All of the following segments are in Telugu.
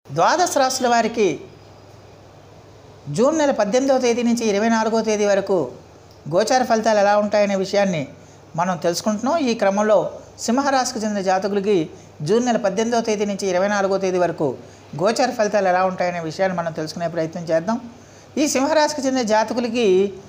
ద్వాదశ రాశుల వారికి జూన్ నెల పద్దెనిమిదవ తేదీ నుంచి ఇరవై నాలుగో తేదీ వరకు గోచార ఫలితాలు ఎలా ఉంటాయనే విషయాన్ని మనం తెలుసుకుంటున్నాం ఈ క్రమంలో సింహరాశికి చెందిన జాతకులకి జూన్ నెల పద్దెనిమిదవ తేదీ నుంచి ఇరవై నాలుగో తేదీ వరకు గోచార ఫలితాలు ఎలా ఉంటాయనే విషయాన్ని మనం తెలుసుకునే ప్రయత్నం చేద్దాం ఈ సింహరాశికి చెందిన జాతకులకి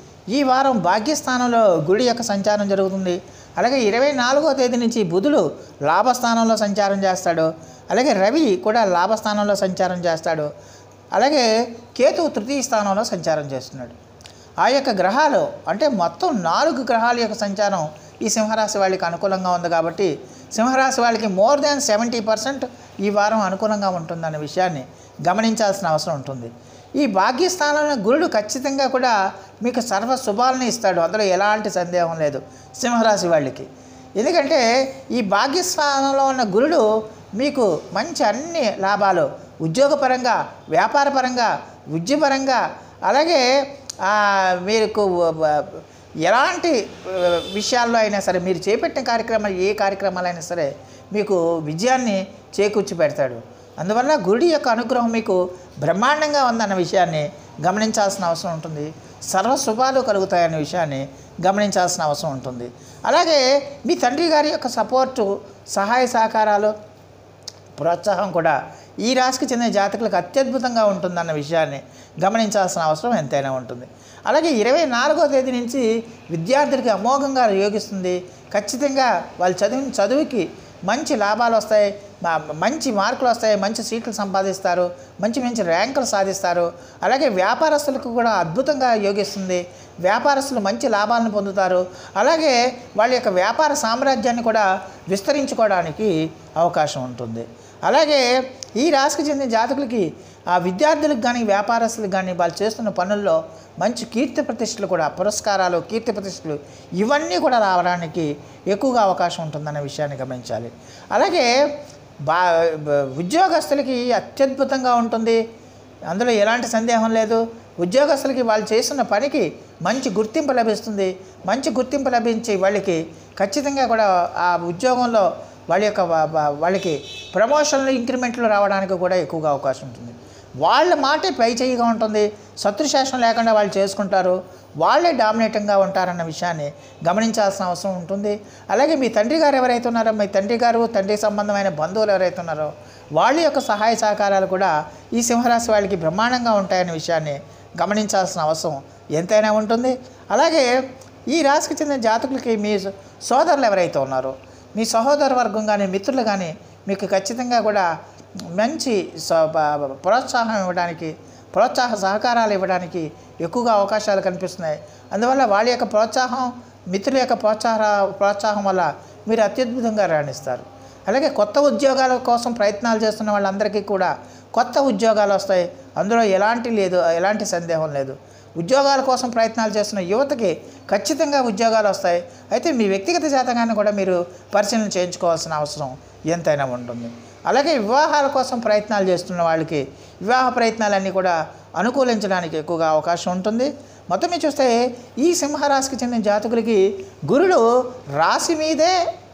ఈ వారం భాగ్యస్థానంలో గుడి యొక్క సంచారం జరుగుతుంది అలాగే ఇరవై నాలుగో తేదీ నుంచి బుధుడు లాభస్థానంలో సంచారం చేస్తాడు అలాగే రవి కూడా లాభస్థానంలో సంచారం చేస్తాడు అలాగే కేతువు తృతీయ స్థానంలో సంచారం చేస్తున్నాడు ఆ యొక్క గ్రహాలు అంటే మొత్తం నాలుగు గ్రహాల యొక్క సంచారం ఈ సింహరాశి వాళ్ళకి అనుకూలంగా ఉంది కాబట్టి సింహరాశి వాళ్ళకి మోర్ దాన్ సెవెంటీ పర్సెంట్ ఈ వారం అనుకూలంగా ఉంటుందన్న విషయాన్ని గమనించాల్సిన అవసరం ఉంటుంది ఈ భాగ్యస్థానంలో గురుడు ఖచ్చితంగా కూడా మీకు సర్వ శుభాలని ఇస్తాడు అందులో ఎలాంటి సందేహం లేదు సింహరాశి వాళ్ళకి ఎందుకంటే ఈ భాగ్యస్థానంలో ఉన్న గురుడు మీకు మంచి అన్ని లాభాలు ఉద్యోగపరంగా వ్యాపారపరంగా విద్యపరంగా అలాగే ఆ, మీకు వ- ఎలాంటి ఆ, విషయాల్లో అయినా సరే మీరు చేపట్టిన కార్యక్రమాలు ఏ కార్యక్రమాలైనా సరే మీకు విజయాన్ని చేకూర్చి పెడతాడు అందువల్ల గురుడి యొక్క అనుగ్రహం మీకు బ్రహ్మాండంగా ఉందన్న విషయాన్ని గమనించాల్సిన అవసరం ఉంటుంది సర్వ శుభాలు కలుగుతాయన్న విషయాన్ని గమనించాల్సిన అవసరం ఉంటుంది అలాగే మీ తండ్రి గారి యొక్క సపోర్టు సహాయ సహకారాలు ప్రోత్సాహం కూడా ఈ రాశికి చెందిన జాతకులకు అత్యద్భుతంగా ఉంటుందన్న విషయాన్ని గమనించాల్సిన అవసరం ఎంతైనా ఉంటుంది అలాగే ఇరవై నాలుగో తేదీ నుంచి విద్యార్థులకి అమోఘంగా యోగిస్తుంది ఖచ్చితంగా వాళ్ళు చదివిన చదువుకి మంచి లాభాలు వస్తాయి మ- మంచి మార్కులు వస్తాయి మంచి సీట్లు సంపాదిస్తారు మంచి మంచి ర్యాంకులు సాధిస్తారు అలాగే వ్యాపారస్తులకు కూడా అద్భుతంగా యోగిస్తుంది వ్యాపారస్తులు మంచి లాభాలను పొందుతారు అలాగే వాళ్ళ యొక్క వ్యాపార సామ్రాజ్యాన్ని కూడా విస్తరించుకోవడానికి అవకాశం ఉంటుంది అలాగే ఈ రాశికి చెందిన జాతకులకి ఆ విద్యార్థులకు కానీ వ్యాపారస్తులకు కానీ వాళ్ళు చేస్తున్న పనుల్లో మంచి కీర్తి ప్రతిష్టలు కూడా పురస్కారాలు కీర్తి ప్రతిష్టలు ఇవన్నీ కూడా రావడానికి ఎక్కువగా అవకాశం ఉంటుందన్న విషయాన్ని గమనించాలి అలాగే బా బ- ఉద్యోగస్తులకి అత్యద్భుతంగా ఉంటుంది అందులో ఎలాంటి సందేహం లేదు ఉద్యోగస్తులకి వాళ్ళు చేస్తున్న పనికి మంచి గుర్తింపు లభిస్తుంది మంచి గుర్తింపు లభించి వాళ్ళకి ఖచ్చితంగా కూడా ఆ ఉద్యోగంలో వాళ్ళ యొక్క వా- వా- వాళ్ళకి ప్రమోషన్లు ఇంక్రిమెంట్లు రావడానికి కూడా ఎక్కువగా అవకాశం ఉంటుంది వాళ్ళ మాటే పై చేయిగా ఉంటుంది శత్రుశాసనం లేకుండా వాళ్ళు చేసుకుంటారు వాళ్ళే డామినేటింగ్గా ఉంటారన్న విషయాన్ని గమనించాల్సిన అవసరం ఉంటుంది అలాగే మీ తండ్రి గారు ఎవరైతే ఉన్నారో మీ తండ్రి గారు తండ్రి సంబంధమైన బంధువులు ఎవరైతే ఉన్నారో వాళ్ళ యొక్క సహాయ సహకారాలు కూడా ఈ సింహరాశి వాళ్ళకి బ్రహ్మాండంగా ఉంటాయనే విషయాన్ని గమనించాల్సిన అవసరం ఎంతైనా ఉంటుంది అలాగే ఈ రాశికి చెందిన జాతకులకి మీ సోదరులు ఎవరైతే ఉన్నారో మీ సహోదర వర్గం కానీ మిత్రులు కానీ మీకు ఖచ్చితంగా కూడా మంచి స- ప- ప్రోత్సాహం ఇవ్వడానికి ప్రోత్సాహ సహకారాలు ఇవ్వడానికి ఎక్కువగా అవకాశాలు కనిపిస్తున్నాయి అందువల్ల వాళ్ళ యొక్క ప్రోత్సాహం మిత్రుల యొక్క ప్రోత్సాహ ప్రోత్సాహం వల్ల మీరు అత్యద్భుతంగా రాణిస్తారు అలాగే కొత్త ఉద్యోగాల కోసం ప్రయత్నాలు చేస్తున్న వాళ్ళందరికీ కూడా కొత్త ఉద్యోగాలు వస్తాయి అందులో ఎలాంటి లేదు ఎలాంటి సందేహం లేదు ఉద్యోగాల కోసం ప్రయత్నాలు చేస్తున్న యువతకి ఖచ్చితంగా ఉద్యోగాలు వస్తాయి అయితే మీ వ్యక్తిగత జాతకాన్ని కూడా మీరు పరిశీలన చేయించుకోవాల్సిన అవసరం ఎంతైనా ఉంటుంది అలాగే వివాహాల కోసం ప్రయత్నాలు చేస్తున్న వాళ్ళకి వివాహ ప్రయత్నాలన్నీ కూడా అనుకూలించడానికి ఎక్కువగా అవకాశం ఉంటుంది మొత్తం మీద చూస్తే ఈ సింహరాశికి చెందిన జాతకులకి గురుడు రాశి మీదే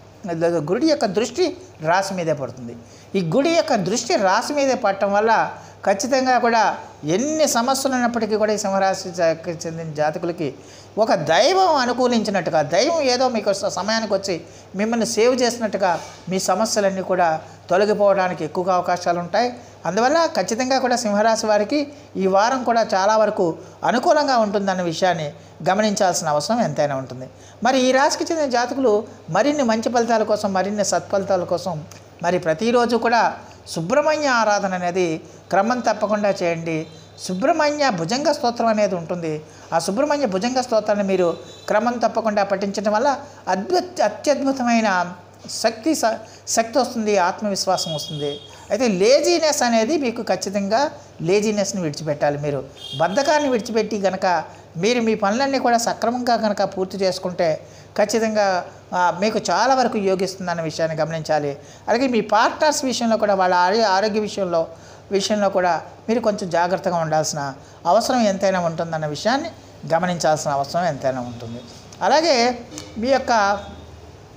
గుడి యొక్క దృష్టి రాశి మీదే పడుతుంది ఈ గుడి యొక్క దృష్టి రాశి మీదే పడటం వల్ల ఖచ్చితంగా కూడా ఎన్ని సమస్యలు ఉన్నప్పటికీ కూడా ఈ సింహరాశి జాతకు చెందిన జాతకులకి ఒక దైవం అనుకూలించినట్టుగా దైవం ఏదో మీకు స- సమయానికి వచ్చి మిమ్మల్ని సేవ్ చేసినట్టుగా మీ సమస్యలన్నీ కూడా తొలగిపోవడానికి ఎక్కువగా అవకాశాలు ఉంటాయి అందువల్ల ఖచ్చితంగా కూడా సింహరాశి వారికి ఈ వారం కూడా చాలా వరకు అనుకూలంగా ఉంటుందన్న విషయాన్ని గమనించాల్సిన అవసరం ఎంతైనా ఉంటుంది మరి ఈ రాశికి చెందిన జాతకులు మరిన్ని మంచి ఫలితాల కోసం మరిన్ని సత్ఫలితాల కోసం మరి ప్రతిరోజు కూడా సుబ్రహ్మణ్య ఆరాధన అనేది క్రమం తప్పకుండా చేయండి సుబ్రహ్మణ్య భుజంగ స్తోత్రం అనేది ఉంటుంది ఆ సుబ్రహ్మణ్య భుజంగ స్తోత్రాన్ని మీరు క్రమం తప్పకుండా పఠించడం వల్ల అద్భుత అత్యద్భుతమైన శక్తి స- శక్తి వస్తుంది ఆత్మవిశ్వాసం వస్తుంది అయితే లేజీనెస్ అనేది మీకు ఖచ్చితంగా లేజీనెస్ని విడిచిపెట్టాలి మీరు బద్ధకాన్ని విడిచిపెట్టి గనక మీరు మీ పనులన్నీ కూడా సక్రమంగా కనుక పూర్తి చేసుకుంటే ఖచ్చితంగా ఆ, మీకు చాలా వరకు యోగిస్తుందన్న విషయాన్ని గమనించాలి అలాగే మీ పార్ట్నర్స్ విషయంలో కూడా వాళ్ళ ఆరో- ఆరోగ్య విషయంలో విషయంలో కూడా మీరు కొంచెం జాగ్రత్తగా ఉండాల్సిన అవసరం ఎంతైనా ఉంటుందన్న విషయాన్ని గమనించాల్సిన అవసరం ఎంతైనా ఉంటుంది అలాగే మీ యొక్క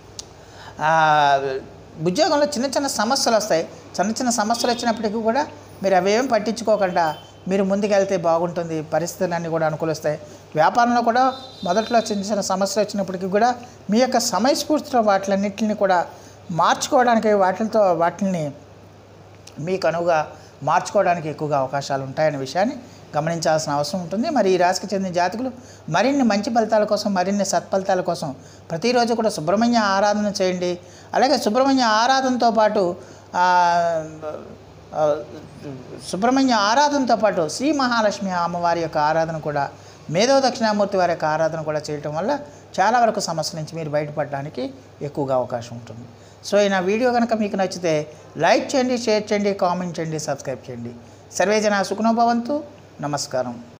ఆ, ఉద్యోగంలో చిన్న చిన్న సమస్యలు వస్తాయి చిన్న చిన్న సమస్యలు వచ్చినప్పటికీ కూడా మీరు అవేం పట్టించుకోకుండా మీరు ముందుకెళ్తే బాగుంటుంది పరిస్థితులన్నీ కూడా అనుకూలిస్తాయి వ్యాపారంలో కూడా మొదట్లో చిన్న చిన్న సమస్యలు వచ్చినప్పటికీ కూడా మీ యొక్క సమయస్ఫూర్తితో వాటిలన్నింటిని కూడా మార్చుకోవడానికి వాటితో వాటిని మీకు అనువుగా మార్చుకోవడానికి ఎక్కువగా అవకాశాలు ఉంటాయనే విషయాన్ని గమనించాల్సిన అవసరం ఉంటుంది మరి ఈ రాశికి చెందిన జాతకులు మరిన్ని మంచి ఫలితాల కోసం మరిన్ని సత్ఫలితాల కోసం ప్రతిరోజు కూడా సుబ్రహ్మణ్య ఆరాధన చేయండి అలాగే సుబ్రహ్మణ్య ఆరాధనతో పాటు ఆ, ఆ, సుబ్రహ్మణ్య ఆరాధనతో పాటు శ్రీ మహాలక్ష్మి అమ్మవారి యొక్క ఆరాధన కూడా మేధో దక్షిణామూర్తి వారి యొక్క ఆరాధన కూడా చేయటం వల్ల చాలా వరకు సమస్యల నుంచి మీరు బయటపడడానికి ఎక్కువగా అవకాశం ఉంటుంది సో ఈ నా వీడియో కనుక మీకు నచ్చితే లైక్ చేయండి షేర్ చేయండి కామెంట్ చేయండి సబ్స్క్రైబ్ చేయండి సర్వేజన సుఖనోభవంతు నమస్కారం